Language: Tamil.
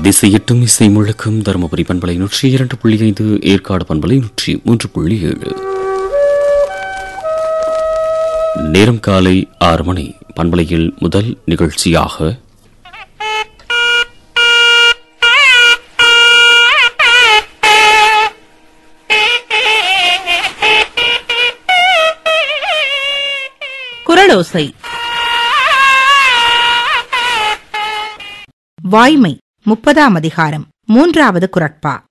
திசையெட்டும் இசை முழக்கம் தருமபுரி பண்பலை நூற்றி இரண்டு புள்ளி ஐந்து ஏற்காடு பண்பலை நூற்றி மூன்று புள்ளி ஏழு நேரம் காலை ஆறு மணி பண்பலையில் முதல் நிகழ்ச்சியாக குரலோசை வாய்மை முப்பதாம் அதிகாரம் மூன்றாவது குரட்பா